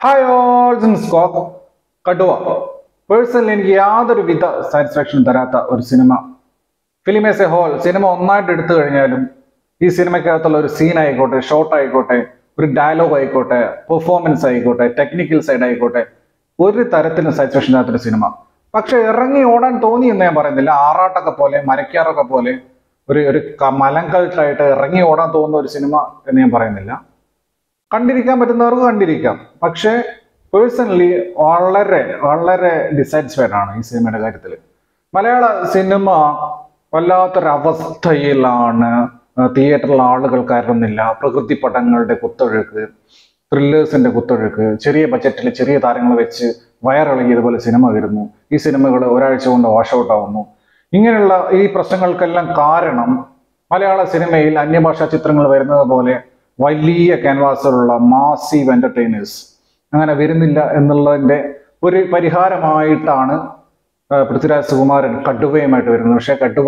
hi all scope Kaduva personally എനിക്ക് യാതൊരു വിധ സാറ്റിസ്ഫാക്ഷൻ തരാത്ത ഒരു സിനിമ ഫിലിം എസ് എ ഹോൾ സിനിമ ഒന്നായിട്ട് എടുത്തു കഴിഞ്ഞാലും ഈ സിനിമയ്ക്കകത്തുള്ള ഒരു സീൻ ആയിക്കോട്ടെ ഷോട്ട് ആയിക്കോട്ടെ ഒരു ഡയലോഗ് ആയിക്കോട്ടെ പെർഫോമൻസ് ആയിക്കോട്ടെ ടെക്നിക്കൽ സൈഡ് ആയിക്കോട്ടെ ഒരു തരത്തിലും സാറ്റിസ്ഫാക്ഷൻ തരാത്തൊരു സിനിമ പക്ഷെ ഇറങ്ങി ഓടാൻ തോന്നി എന്ന് ഞാൻ പറയുന്നില്ല ആറാട്ടൊക്കെ പോലെ മരക്കാറൊക്കെ പോലെ ഒരു ഒരു ക- മലങ്കൾട്ടായിട്ട് ഇറങ്ങി ഓടാൻ തോന്നുന്ന ഒരു സിനിമ എന്ന് ഞാൻ പറയുന്നില്ല കണ്ടിരിക്കാൻ പറ്റുന്നവർക്ക് കണ്ടിരിക്കാം പക്ഷേ പേഴ്സണലി വളരെ വളരെ ഡിസാറ്റിസ്ഫൈഡ് ആണ് ഈ സിനിമയുടെ കാര്യത്തിൽ മലയാള സിനിമ വല്ലാത്തൊരവസ്ഥയിലാണ് തിയേറ്ററിൽ ആളുകൾ കയറുന്നില്ല പ്രകൃതി പടങ്ങളുടെ കുത്തൊഴുക്ക് ത്രില്ലേഴ്സിന്റെ കുത്തൊഴുക്ക് ചെറിയ ബജറ്റിൽ ചെറിയ താരങ്ങൾ വെച്ച് വയറിളകിയതുപോലെ സിനിമ വരുന്നു ഈ സിനിമകൾ ഒരാഴ്ച കൊണ്ട് വാഷ് ഔട്ട് ആവുന്നു ഇങ്ങനെയുള്ള ഈ പ്രശ്നങ്ങൾക്കെല്ലാം കാരണം മലയാള സിനിമയിൽ അന്യഭാഷാ ചിത്രങ്ങൾ വരുന്നത് പോലെ വലിയ ക്യാൻവാസിലുള്ള മാസീവ് എന്റർടൈനേഴ്സ് അങ്ങനെ വരുന്നില്ല എന്നുള്ളതിന്റെ ഒരു പരിഹാരമായിട്ടാണ് ആ, പൃഥ്വിരാജ് സുകുമാരൻ കടുവയുമായിട്ട് വരുന്നത് പക്ഷേ കടുവ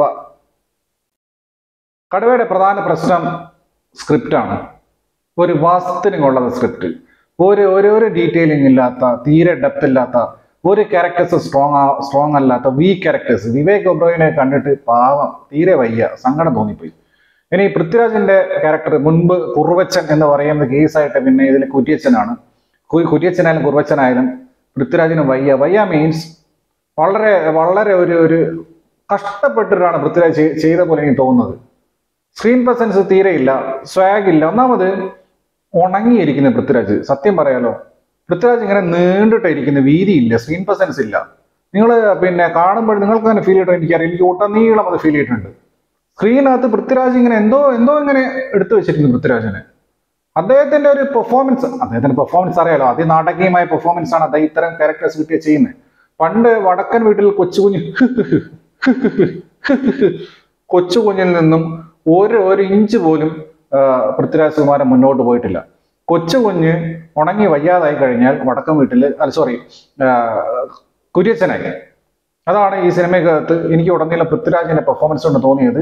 കടുവയുടെ പ്രധാന പ്രശ്നം സ്ക്രിപ്റ്റാണ് ഒരു വാസ്തവികമുള്ളത് സ്ക്രിപ്റ്റ് ഒരു ഒരു ഒരു ഡീറ്റെയിലിംഗ് ഇല്ലാത്ത തീരെ ഡെപ്ത് ഇല്ലാത്ത ഒരു ക്യാരക്ടേഴ്സ് സ്ട്രോങ് സ്ട്രോങ് അല്ലാത്ത വീക്ക് ക്യാരക്ടേഴ്സ് വിവേക് ഒബ്രോയിനെ കണ്ടിട്ട് പാവം തീരെ വയ്യ സങ്കടം തോന്നിപ്പോയി ഇനി പൃഥ്വിരാജിന്റെ ക്യാരക്ടർ മുൻപ് കുറുവച്ചൻ എന്ന് പറയുന്ന കേസായിട്ട് പിന്നെ ഇതിൽ കുര്യച്ചനാണ് കു- കുര്യച്ചനായാലും കുറുവച്ചനായാലും പൃഥ്വിരാജിന് വയ്യ വയ്യ മീൻസ് വളരെ വളരെ ഒരു ഒരു കഷ്ടപ്പെട്ടിട്ടാണ് പൃഥ്വിരാജ് ചെയ്- ചെയ്ത പോലെ എനിക്ക് തോന്നുന്നത് സ്ക്രീൻ പ്രസൻസ് തീരെയില്ല സ്വാഗ് ഇല്ല ഒന്നാമത് ഉണങ്ങിയിരിക്കുന്ന പൃഥ്വിരാജ് സത്യം പറയാലോ പൃഥ്വിരാജ് ഇങ്ങനെ നീണ്ടിട്ടിരിക്കുന്ന വീതിയില്ല സ്ക്രീൻ പ്രസൻസ് ഇല്ല നിങ്ങൾ പിന്നെ കാണുമ്പോൾ നിങ്ങൾക്ക് തന്നെ ഫീൽ ചെയ്തിട്ട് എനിക്കറിയാം എനിക്ക് ഒട്ടനീളം അത് ഫീൽ ചെയ്തിട്ടുണ്ട് സ്ക്രീനകത്ത് പൃഥ്വിരാജ് ഇങ്ങനെ എന്തോ എന്തോ ഇങ്ങനെ എടുത്തു വെച്ചിരിക്കുന്നു പൃഥ്വിരാജിനെ അദ്ദേഹത്തിന്റെ ഒരു പെർഫോമൻസ് അദ്ദേഹത്തിന്റെ പെർഫോമൻസ് അറിയാലോ അതിനാടകീയമായ പെർഫോമൻസ് ആണ് അദ്ദേഹം ഇത്തരം ക്യാരക്ടേഴ്സ് കിട്ടിയ ചെയ്യുന്നത് പണ്ട് വടക്കൻ വീട്ടിൽ കൊച്ചുകുഞ്ഞ് കൊച്ചുകുഞ്ഞിൽ നിന്നും ഒരു ഒരു ഇഞ്ച് പോലും ആ, പൃഥ്വിരാജ് കുമാരൻ മുന്നോട്ട് പോയിട്ടില്ല കൊച്ചുകുഞ്ഞ് ഉണങ്ങി വയ്യാതായി കഴിഞ്ഞാൽ വടക്കൻ വീട്ടിൽ അല്ല സോറി കുര്യച്ചനായി അതാണ് ഈ സിനിമയ്ക്കകത്ത് എനിക്ക് ഉടനീളം പൃഥ്വിരാജിന്റെ പെർഫോമൻസ് കൊണ്ട് തോന്നിയത്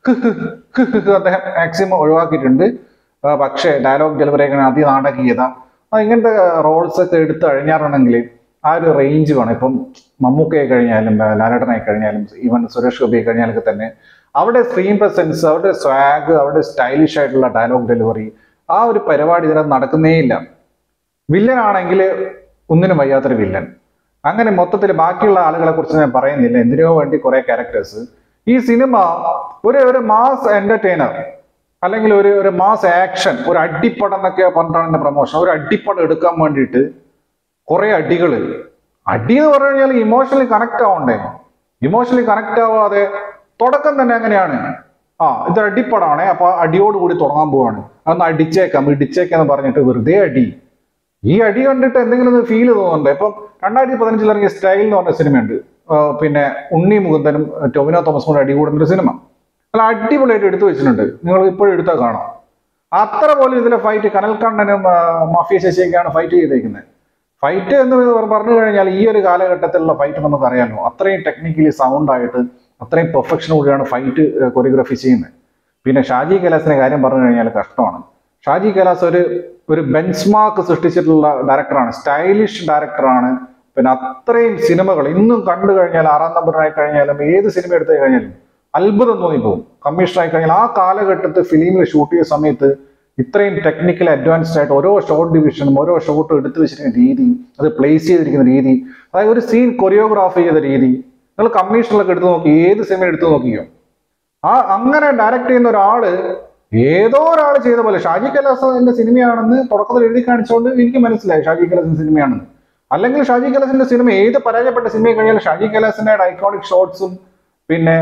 അദ്ദേഹം മാക്സിമം ഒഴിവാക്കിയിട്ടുണ്ട് ആ, പക്ഷേ ഡയലോഗ് ഡെലിവറി ഒക്കെ അതിനാടകീയത ആ, ഇങ്ങനത്തെ റോൾസ് ഒക്കെ എടുത്ത് കഴിഞ്ഞാറാണെങ്കിൽ ആ ഒരു റേഞ്ച് വേണം ഇപ്പം മമ്മൂക്കയെ കഴിഞ്ഞാലും ആ, ലാലേട്ടനായി കഴിഞ്ഞാലും ഈവൻ സുരേഷ് ഗോപി കഴിഞ്ഞാലൊക്കെ തന്നെ അവിടെ സ്ക്രീൻ പ്രസൻസ് അവരുടെ സ്വാഗ് അവരുടെ സ്റ്റൈലിഷ് ആയിട്ടുള്ള ഡയലോഗ് ഡെലിവറി ആ ഒരു പരിപാടി ഇതിനകത്ത് നടക്കുന്നേ ഇല്ല വില്ലൻ ആണെങ്കിൽ ഒന്നിനും വയ്യാത്തൊരു വില്ലൻ അങ്ങനെ മൊത്തത്തിൽ ബാക്കിയുള്ള ആളുകളെ കുറിച്ച് ഞാൻ പറയുന്നില്ല എന്തിനോ വേണ്ടി കുറെ ക്യാരക്ടേഴ്സ് ഈ സിനിമ ഒരു ഒരു മാസ് എന്റർടൈനർ അല്ലെങ്കിൽ ഒരു ഒരു മാസ് ആക്ഷൻ ഒരു അടിപ്പടം എന്നൊക്കെ പറഞ്ഞിട്ടാണ് എന്റെ പ്രൊമോഷൻ ഒരു അടിപ്പടം എടുക്കാൻ വേണ്ടിയിട്ട് കുറെ അടികൾ അടി എന്ന് പറഞ്ഞു കഴിഞ്ഞാൽ ഇമോഷണലി കണക്ട് ആവണ്ടേ ഇമോഷണലി കണക്ട് ആവാതെ തുടക്കം തന്നെ അങ്ങനെയാണ് ആ ഇത് അടിപ്പടമാണേ അപ്പൊ അടിയോട് കൂടി തുടങ്ങാൻ പോവാണ് അതൊന്ന് അടിച്ചേക്കാം ഇടിച്ചേക്കാം എന്ന് പറഞ്ഞിട്ട് വെറുതെ അടി ഈ അടി കണ്ടിട്ട് എന്തെങ്കിലും ഒന്ന് ഫീൽ തോന്നുന്നുണ്ട് ഇപ്പം രണ്ടായിരത്തി പതിനഞ്ചിൽ ഇറങ്ങിയ സ്റ്റൈൽ എന്ന് പറഞ്ഞ സിനിമയുണ്ട് ആ, പിന്നെ ഉണ്ണി മുകുന്ദനും ആ, ടൊവിനോ തോമസും കൂടെ അടി കൂടുന്ന ഒരു സിനിമ അല്ല അടിപൊളിയായിട്ട് എടുത്തു വെച്ചിട്ടുണ്ട് നിങ്ങൾ ഇപ്പോഴും എടുത്താൽ കാണാം അത്ര പോലും ഇതിലെ ഫൈറ്റ് കനൽക്കണ്ണനും ആ, മാഫിയ ശശിയൊക്കെയാണ് ഫൈറ്റ് ചെയ്തേക്കുന്നത് ഫൈറ്റ് എന്ന് പറഞ്ഞു കഴിഞ്ഞാൽ ഈ ഒരു കാലഘട്ടത്തിലുള്ള ഫൈറ്റ് നമുക്ക് അറിയാമല്ലോ അത്രയും ടെക്നിക്കലി സൗണ്ട് ആയിട്ട് അത്രയും പെർഫെക്ഷൻ കൂടിയാണ് ഫൈറ്റ് കൊറിയോഗ്രഫി ചെയ്യുന്നത് പിന്നെ ഷാജി കൈലാസിന്റെ കാര്യം പറഞ്ഞു കഴിഞ്ഞാൽ കഷ്ടമാണ് ഷാജി കൈലാസ് ഒരു ഒരു ബെഞ്ച് മാർക്ക് സൃഷ്ടിച്ചിട്ടുള്ള ഡയറക്ടറാണ് സ്റ്റൈലിഷ് ഡയറക്ടറാണ് പിന്നെ അത്രയും സിനിമകൾ ഇന്നും കണ്ടു കഴിഞ്ഞാൽ ആറാം നമ്പറിനായി കഴിഞ്ഞാലും ഏത് സിനിമ എടുത്തു കഴിഞ്ഞാലും അത്ഭുതം തോന്നിപ്പോകും കമ്മീഷണറായി കഴിഞ്ഞാൽ ആ കാലഘട്ടത്തിൽ ഫിലിമിൽ ഷൂട്ട് ചെയ്ത സമയത്ത് ഇത്രയും ടെക്നിക്കൽ അഡ്വാൻസ്ഡ് ആയിട്ട് ഓരോ ഷോട്ട് ഡിവിഷനും ഓരോ ഷോട്ടും എടുത്തു വെച്ചിരിക്കുന്ന രീതി അത് പ്ലേസ് ചെയ്തിരിക്കുന്ന രീതി അതായത് ഒരു സീൻ കൊറിയോഗ്രാഫ് ചെയ്ത രീതി നിങ്ങൾ കമ്മീഷനിലൊക്കെ എടുത്തു നോക്കി ഏത് സിനിമ എടുത്തു നോക്കിയോ ആ അങ്ങനെ ഡയറക്ട് ചെയ്യുന്ന ഒരാള് ഏതോ ഒരാൾ ചെയ്ത പോലെ ഷാജി കൈലാസിന്റെ സിനിമയാണെന്ന് തുടക്കത്തിൽ എഴുതി കാണിച്ചുകൊണ്ട് എനിക്ക് മനസ്സിലായി ഷാജി കൈലാസിന്റെ സിനിമയാണെന്ന് അല്ലെങ്കിൽ ഷാജി കൈലാസിന്റെ സിനിമ ഏത് പരാജയപ്പെട്ട സിനിമ കഴിഞ്ഞാൽ ഷാജി കൈലാസിന്റെ ഐക്കോണിക് ഷോട്ട്സും പിന്നെ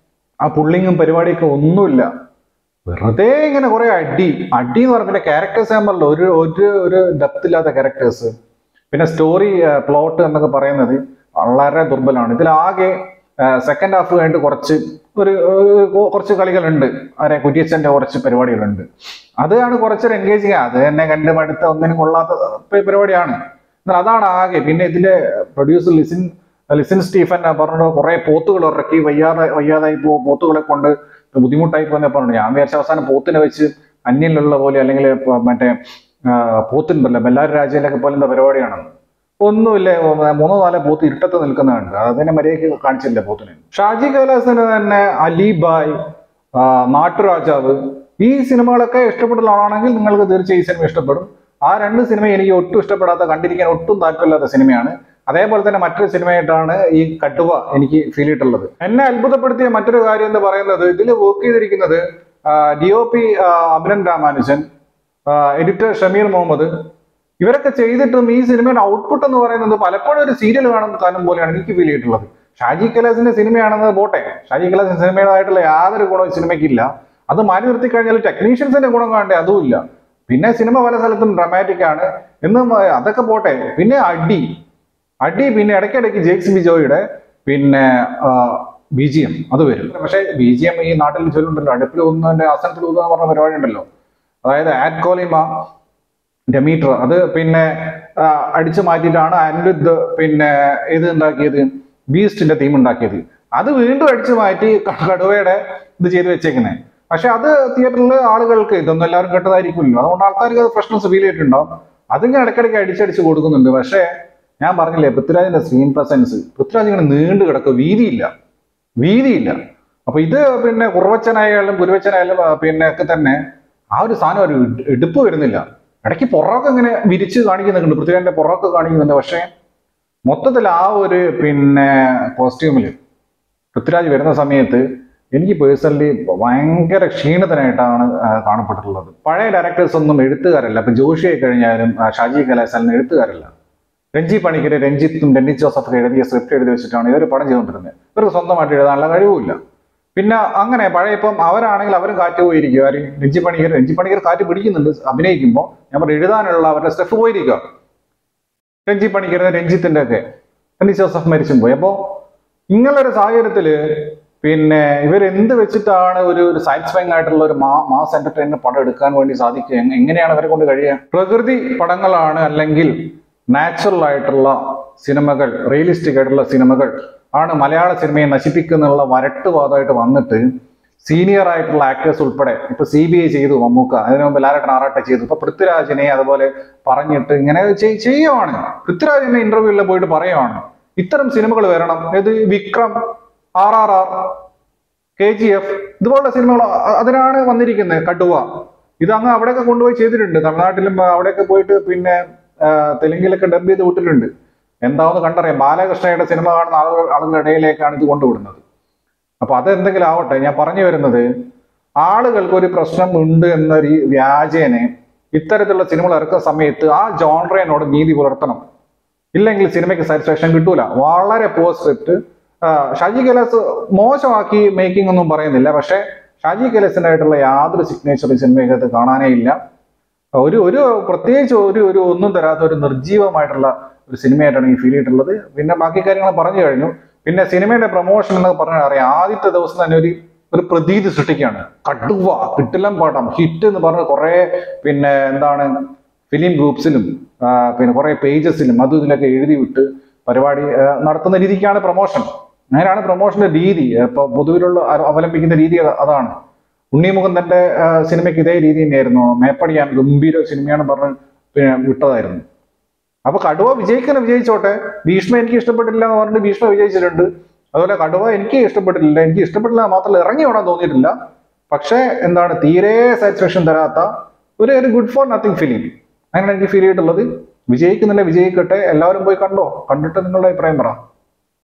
ആ പുള്ളിങ്ങും പരിപാടിയൊക്കെ ഒന്നുമില്ല വെറുതെ ഇങ്ങനെ കുറെ അടി അടി എന്ന് പറഞ്ഞ പിന്നെ ക്യാരക്ടേഴ്സ് ഞാൻ പറഞ്ഞല്ലോ ഒരു ഒരു ഒരു ഡെപ്ത് ഇല്ലാത്ത ക്യാരക്ടേഴ്സ് പിന്നെ സ്റ്റോറി പ്ലോട്ട് എന്നൊക്കെ പറയുന്നത് വളരെ ദുർബലമാണ് ഇതിലാകെ സെക്കൻഡ് ഹാഫ് കഴിഞ്ഞിട്ട് കുറച്ച് ഒരു ഒരു കുറച്ച് കളികളുണ്ട് ആരെ കുര്യച്ചന്റെ കുറച്ച് പരിപാടികളുണ്ട് അതാണ് കുറച്ചൊരു എൻഗേജിങ് അത് തന്നെ കണ്ട് മടുത്ത ഒന്നിനും കൊള്ളാത്ത പ- പരിപാടിയാണ് എന്നാൽ അതാണ് ആകെ പിന്നെ ഇതിലെ പ്രൊഡ്യൂസർ ലിസിൻ ലിസിൻ സ്റ്റീഫൻ പറഞ്ഞു കുറെ പോത്തുകൾ ഇറക്കി വയ്യാതെ വയ്യാതായി പോ പോത്തുകളെ കൊണ്ട് ബുദ്ധിമുട്ടായി പോകുന്ന പറഞ്ഞു ഞാൻ വിചാരിച്ച അവസാനം പോത്തിനെ വെച്ച് അന്യനിലുള്ള പോലെ അല്ലെങ്കിൽ ഇപ്പൊ മറ്റേ ആ, പോത്തുണ്ടല്ലോ ബെല്ലാരി രാജ്യയിലൊക്കെ പോലത്തെ പരിപാടിയാണെന്ന് ഒന്നുമില്ല ഓ- മൂന്നോ നാലോ പോത്ത് ഇരുട്ടത്ത് നിൽക്കുന്നുണ്ട് അതിനെ മര്യാദയ്ക്ക് കാണിച്ചില്ല പോത്തിന് ഷാജി കൈലാസിന് തന്നെ അലിബായ് ആ, നാട്ടുരാജാവ് ഈ സിനിമകളൊക്കെ ഇഷ്ടപ്പെടുന്ന ആളാണെങ്കിൽ നിങ്ങൾക്ക് തീർച്ചയായും ഈ സിനിമ ഇഷ്ടപ്പെടും ആ രണ്ട് സിനിമ എനിക്ക് ഒട്ടും ഇഷ്ടപ്പെടാത്ത കണ്ടിരിക്കാൻ ഒട്ടും താല്പര്യമില്ലാത്ത സിനിമയാണ് അതേപോലെ തന്നെ മറ്റൊരു സിനിമയായിട്ടാണ് ഈ കട്ടുവ എനിക്ക് ഫീൽ ചെയ്തിട്ടുള്ളത് എന്നെ അത്ഭുതപ്പെടുത്തിയ മറ്റൊരു കാര്യം എന്ന് പറയുന്നത് ഇതിൽ വർക്ക് ചെയ്തിരിക്കുന്നത് D O P Abhinan Ramanujan editor Shameer Muhammad ഇവരൊക്കെ ചെയ്തിട്ടും ഈ സിനിമയുടെ ഔട്ട്പുട്ട് എന്ന് പറയുന്നത് പലപ്പോഴും ഒരു സീരിയൽ കാണും കാലം പോലെയാണ് എനിക്ക് ഫീൽ ചെയ്തിട്ടുള്ളത് ഷാജി കൈലാസിന്റെ സിനിമയാണെന്നത് പോട്ടെ ഷാജി കൈലാസിന്റെ സിനിമയുടേതായിട്ടുള്ള യാതൊരു ഗുണവും ഈ സിനിമയ്ക്കില്ല അത് മാറ്റി നിർത്തി കഴിഞ്ഞാൽ ടെക്നീഷ്യൻസിന്റെ ഗുണം കാണണ്ടേ അതുമില്ല പിന്നെ സിനിമ പല സ്ഥലത്തും ഡ്രമാറ്റിക് ആണ് എന്നും അതൊക്കെ പോട്ടെ പിന്നെ അടി അടി പിന്നെ ഇടയ്ക്കിടയ്ക്ക് ജേക്സ് ബിജോയുടെ പിന്നെ ബി ജി എം അത് വരും പക്ഷേ ബി ജി എം ഈ നാട്ടിൽ ചൊല്ലുണ്ടല്ലോ അടുപ്പിൽ ഒന്നതിന്റെ ആസനത്തിൽ ഊതുക എന്ന് പറഞ്ഞ പരിപാടി ഉണ്ടല്ലോ അതായത് ആഡ് കോളിമ ഡെമീറ്റർ അത് പിന്നെ ആ, അടിച്ചു മാറ്റിയിട്ടാണ് അനിരുദ്ധ് പിന്നെ ഇത് ഉണ്ടാക്കിയത് ബീസ്റ്റിന്റെ തീം ഉണ്ടാക്കിയത് അത് വീണ്ടും അടിച്ചു മാറ്റി ക- കടുവയുടെ ഇത് ചെയ്ത് വെച്ചേക്കുന്നത് പക്ഷെ അത് തിയേറ്ററിൽ ആളുകൾക്ക് ഇതൊന്നും എല്ലാവരും കേട്ടതായിരിക്കുമല്ലോ അതുകൊണ്ട് ആൾക്കാർക്ക് അത് ഫ്രഷ്നസ് ഫീൽ ചെയ്തിട്ടുണ്ടാവും അതിങ്ങനെ ഇടയ്ക്കിടയ്ക്ക് അടിച്ചടിച്ച് കൊടുക്കുന്നുണ്ട് പക്ഷേ ഞാൻ പറഞ്ഞില്ലേ പൃഥ്വിരാജിന്റെ സ്ക്രീൻ പ്രസൻസ് പൃഥ്വിരാജ് ഇങ്ങനെ നീണ്ടു കിടക്കും വീതിയില്ല വീതിയില്ല അപ്പൊ ഇത് പിന്നെ കുറവച്ചനായാലും ഗുരുവച്ചനായാലും ആ, പിന്നെ ഒക്കെ തന്നെ ആ ഒരു സാധനം ഒരു ഇട്- എടുപ്പ് വരുന്നില്ല ഇടയ്ക്ക് പുറമൊക്കെ ഇങ്ങനെ വിരിച്ച് കാണിക്കുന്നുണ്ട് പൃഥ്വിരാജിന്റെ പുറമൊക്കെ കാണിക്കുന്നുണ്ട് പക്ഷേ മൊത്തത്തിൽ ആ ഒരു പിന്നെ കോസ്റ്റ്യൂമിൽ പൃഥ്വിരാജ് വരുന്ന സമയത്ത് എനിക്ക് പേഴ്സണലി ഭയങ്കര ക്ഷീണിതനായിട്ടാണ് ആ, കാണപ്പെട്ടിട്ടുള്ളത് പഴയ ഡയറക്ടേഴ്സ് ഒന്നും എഴുത്തുകാരല്ല ഇപ്പൊ ജോഷിയെ കഴിഞ്ഞാലും ആ, ഷാജി കലാസാലിന് എഴുത്തുകാരല്ല രഞ്ജി പണിക്കര് രഞ്ജിത്തും ഡെന്നി ജോസഫൊക്കെ എഴുതിയ സ്ക്രിപ്റ്റ് എഴുതി വെച്ചിട്ടാണ് ഇവർ പടം ചെയ്തുകൊണ്ടിരുന്നത് ഇവർക്ക് സ്വന്തമായിട്ട് എഴുതാനുള്ള കഴിവുമില്ല പിന്നെ അങ്ങനെ പഴയ ഇപ്പം അവരാണെങ്കിൽ അവരും കാറ്റ് പോയിരിക്കും ആര് രഞ്ജി പണിക്കർ രഞ്ജി പണിക്കർ കാറ്റ് പിടിക്കുന്നുണ്ട് അഭിനയിക്കുമ്പോൾ ഞാൻ പറഞ്ഞു എഴുതാനുള്ള അവരുടെ സ്റ്റെഫ് പോയിരിക്കുക രഞ്ജി പണിക്കർ രഞ്ജിത്തിന്റെ ഒക്കെ ഡെന്നി ജോസഫ് മരിച്ചും പോയി അപ്പോൾ ഇങ്ങനൊരു സാഹചര്യത്തില് പിന്നെ ഇവരെന്ത് വെച്ചിട്ടാണ് ഒരു ഒരു സാറ്റിസ്ഫൈങ് ആയിട്ടുള്ള ഒരു മാ മാസ് എന്റർടൈനർ പടം എടുക്കാൻ വേണ്ടി സാധിക്കുക എങ്ങ- എങ്ങനെയാണ് അവരെ കൊണ്ട് കഴിയുക പ്രകൃതി പടങ്ങളാണ് അല്ലെങ്കിൽ നാച്ചുറൽ ആയിട്ടുള്ള സിനിമകൾ റിയലിസ്റ്റിക് ആയിട്ടുള്ള സിനിമകൾ ആണ് മലയാള സിനിമയെ നശിപ്പിക്കുന്നുള്ള വരട്ടുവാദമായിട്ട് വന്നിട്ട് സീനിയർ ആയിട്ടുള്ള ആക്ടേഴ്സ് ഉൾപ്പെടെ ഇപ്പൊ സി ബി ഐ ചെയ്തു മമ്മൂക്ക അതിനു മുമ്പ് ലാലട്ടൻ ആറാട്ട ചെയ്തു ഇപ്പൊ പൃഥ്വിരാജിനെ അതുപോലെ പറഞ്ഞിട്ട് ഇങ്ങനെ ചെയ്- ചെയ്യുവാണ് പൃഥ്വിരാജിന്റെ ഇന്റർവ്യൂവിൽ പോയിട്ട് പറയുവാണ് ഇത്തരം സിനിമകൾ വരണം ഏത് Vikram R R R K G F ഇതുപോലുള്ള സിനിമകൾ അ- അതിനാണ് വന്നിരിക്കുന്നത് കടുവ ഇത് അങ്ങ് അവിടെയൊക്കെ കൊണ്ടുപോയി ചെയ്തിട്ടുണ്ട് തമിഴ്നാട്ടിലും ആ, അവിടെയൊക്കെ പോയിട്ട് പിന്നെ ആ, തെലുങ്കിലൊക്കെ ഡബ് ചെയ്ത് വിട്ടിട്ടുണ്ട് എന്താവെന്ന് കണ്ടറിയാം ബാലകൃഷ്ണയുടെ സിനിമ കാണുന്ന ആളുകൾ ആളുകളുടെ ഇടയിലേക്കാണ് ഇത് കൊണ്ടുവിടുന്നത് അപ്പൊ അതെന്തെങ്കിലും ആവട്ടെ ഞാൻ പറഞ്ഞു വരുന്നത് ആളുകൾക്ക് ഒരു പ്രശ്നം ഉണ്ട് എന്ന രീ വ്യാജേനെ ഇത്തരത്തിലുള്ള സിനിമകൾ ഇറക്കുന്ന സമയത്ത് ആ ജോൺറേനോട് നീതി പുലർത്തണം ഇല്ലെങ്കിൽ സിനിമയ്ക്ക് സാറ്റിസ്ഫാക്ഷൻ കിട്ടൂല വളരെ പോർ സ്ക്രിപ്റ്റ് ഷാജി കൈലാസ് മോശമാക്കി മേക്കിംഗ് ഒന്നും പറയുന്നില്ല പക്ഷെ ഷാജി കൈലാസിന്റെ ആയിട്ടുള്ള യാതൊരു സിഗ്നേച്ചറും സിനിമയ്ക്കകത്ത് കാണാനേ ഇല്ല ഒരു ഒരു പ്രത്യേകിച്ച് ഒരു ഒരു ഒന്നും തരാത്ത ഒരു നിർജീവമായിട്ടുള്ള ഒരു സിനിമയായിട്ടാണ് ഈ ഫീൽ ചെയ്തിട്ടുള്ളത് പിന്നെ ബാക്കി കാര്യങ്ങൾ പറഞ്ഞു കഴിഞ്ഞു പിന്നെ സിനിമയുടെ പ്രൊമോഷൻ എന്ന് പറഞ്ഞാൽ അറിയാം ആദ്യത്തെ ദിവസം തന്നെ ഒരു ഒരു പ്രതീതി സൃഷ്ടിക്കുകയാണ് കടുവ കിട്ടിലം പാട്ടം ഹിറ്റ് എന്ന് പറഞ്ഞ് കുറെ പിന്നെ എന്താണ് ഫിലിം ഗ്രൂപ്പ്സിലും ആ, പിന്നെ കുറെ പേജസിലും അതും ഇതിലൊക്കെ എഴുതി വിട്ട് പരിപാടി ആ, നടത്തുന്ന രീതിക്കാണ് പ്രൊമോഷൻ അങ്ങനെയാണ് പ്രൊമോഷന്റെ രീതി ഇപ്പൊ പൊതുവിലുള്ള അ- അവലംബിക്കുന്ന രീതി അത- അതാണ് ഉണ്ണിമുകുന്ദന്റെ ആ, സിനിമയ്ക്ക് ഇതേ രീതി തന്നെയായിരുന്നു മേപ്പടിയാൻ ഗംഭീര സിനിമയാണ് പറഞ്ഞ് പിന്നെ വിട്ടതായിരുന്നു അപ്പൊ കടുവ വിജയിക്കുന്ന വിജയിച്ചോട്ടെ ഭീഷ്മ എനിക്ക് ഇഷ്ടപ്പെട്ടില്ല എന്ന് പറഞ്ഞിട്ട് ഭീഷ്മ വിജയിച്ചിട്ടുണ്ട് അതുപോലെ കടുവ എനിക്ക് ഇഷ്ടപ്പെട്ടില്ല എനിക്ക് ഇഷ്ടപ്പെട്ടില്ല മാത്രമല്ല ഇറങ്ങി ഓടാൻ തോന്നിയിട്ടില്ല പക്ഷേ എന്താണ് തീരെ സാറ്റിസ്ഫാക്ഷൻ തരാത്ത ഒരു ഒരു ഗുഡ് ഫോർ നത്തിങ് ഫിലിം അങ്ങനെ എനിക്ക് ഫീൽ ചെയ്തിട്ടുള്ളത് വിജയിക്കുന്നില്ല വിജയിക്കട്ടെ എല്ലാവരും പോയി കണ്ടോ കണ്ടിട്ട് നിങ്ങളുടെ അഭിപ്രായം പറ